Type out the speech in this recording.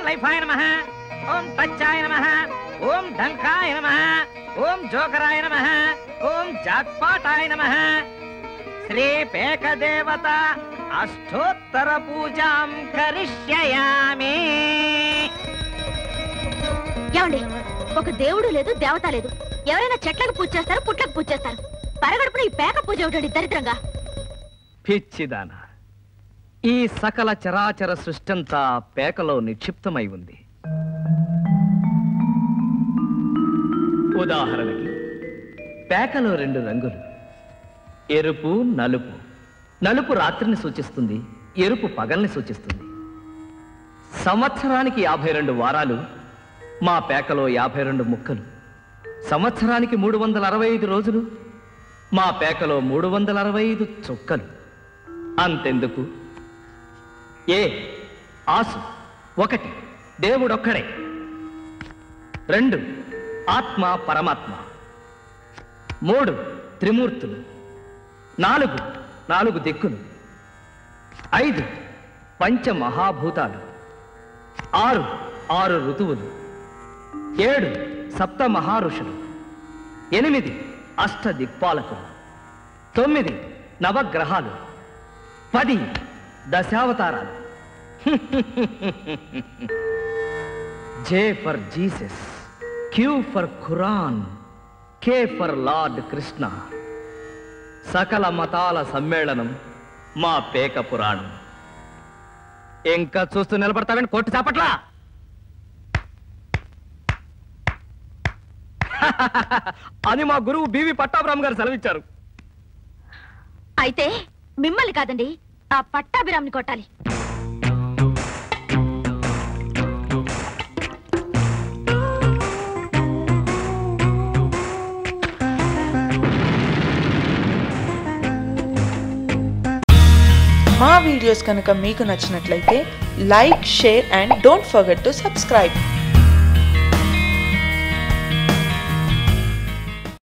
లైఫాయ నమ ఓం టచ్చాయ నమ ఓం డంకాయ నమ ఓం జోకరాయ నమ ఓం జాక్పాటాయ నమ శ్రీ పేక దేవత అష్టోత్తర పూజాం కరిష్యయామి ఏమండి ఒక దేవుడు లేదు దేవత లేదు ఎవరైనా చెట్లకు పూజ చేస్తారు పుట్లకు పూజ చేస్తారు పరగడుపున ఈ పేక పూజ ఒకటి దరిద్రంగా పిచ్చిదాన ఈ సకల చరాచర సృష్టంతా పేకలో నిక్షిప్తమై ఉంది ఉదాహరణకి పేకలో రెండు రంగులు ఎరుపు నలుపు నలుపు రాత్రిని సూచిస్తుంది ఎరుపు పగల్ని సూచిస్తుంది సంవత్సరానికి యాభై రెండు వారాలు మా పేకలో యాభై రెండు ముక్కలు సంవత్సరానికి మూడు వందల అరవై ఐదు రోజులు మా పేకలో మూడు వందల అరవై ఐదు చుక్కలు అంతెందుకు ఏ ఆసు ఒకటి దేవుడొక్కడే రెండు ఆత్మ పరమాత్మ మూడు త్రిమూర్తులు నాలుగు నాలుగు దిక్కులు ఐదు పంచ మహాభూతాలు ఆరు ఆరు ఋతువులు ఏడు సప్త మహారుషులు ఎనిమిది అష్ట దిక్పాలకులు తొమ్మిది నవగ్రహాలు పది దశావతారాలు J for Jesus Q for Quran K for Lord Krishna సకల మతాల సమ్మేళనం మా పేక పురాణం ఇంకా చూస్తూ నిలబడతావని కొట్టి చాపట్లా అని మా గురువు బివి పట్టాభిరామ్ గారు సెలవిచ్చారు అయితే మిమ్మల్ని కాదండి ఆ పట్టాభిరామ్ని కొట్టాలి మా వీడియోస్ కనుక మీకు నచ్చినట్లయితే like share and don't forget to subscribe